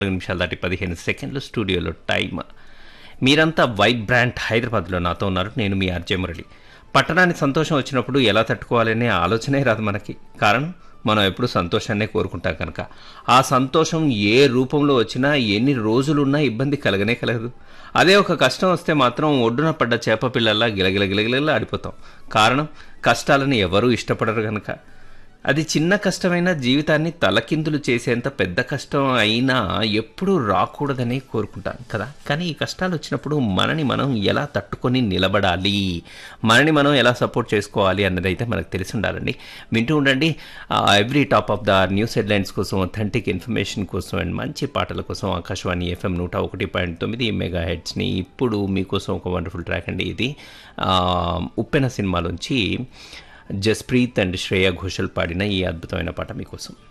నాలుగు నిమిషాలు దాటి పదిహేను సెకండ్లు స్టూడియోలో టైం మీరంతా వైబ్రాంట్ హైదరాబాద్లో నాతో ఉన్నారు నేను మీ ఆర్జే మురళి పట్టణానికి సంతోషం వచ్చినప్పుడు ఎలా తట్టుకోవాలనే ఆలోచనే రాదు మనకి కారణం మనం ఎప్పుడు సంతోషాన్నే కోరుకుంటాం కనుక ఆ సంతోషం ఏ రూపంలో వచ్చినా ఎన్ని రోజులున్నా ఇబ్బంది కలగనే కలగదు అదే ఒక కష్టం వస్తే మాత్రం ఒడ్డున పడ్డ చేప పిల్లల్లా గిలగిల గిలగిలలా ఆడిపోతాం కారణం కష్టాలను ఎవరూ ఇష్టపడరు కనుక అది చిన్న కష్టమైన జీవితాన్ని తలకిందులు చేసేంత పెద్ద కష్టం అయినా ఎప్పుడూ రాకూడదని కోరుకుంటాం కదా కానీ ఈ కష్టాలు వచ్చినప్పుడు మనని మనం ఎలా తట్టుకొని నిలబడాలి మనని మనం ఎలా సపోర్ట్ చేసుకోవాలి అన్నది అయితే మనకు తెలిసి ఉండాలండి వింటూ ఉండండి every top of the news headlines కోసం అథెంటిక్ ఇన్ఫర్మేషన్ కోసం అండ్ మంచి పాటల కోసం ఆకాశవాణి ఎఫ్ఎం నూట ఒకటి పాయింట్ తొమ్మిది మెగా హెడ్స్ని ఇప్పుడు మీకోసం ఒక వండర్ఫుల్ ట్రాక్ అండి ఇది ఆ, ఉప్పెన సినిమాలోంచి జస్ప్రీత్ అండ్ శ్రేయ ఘోషల్ పాడిన ఈ అద్భుతమైన పాట మీకోసం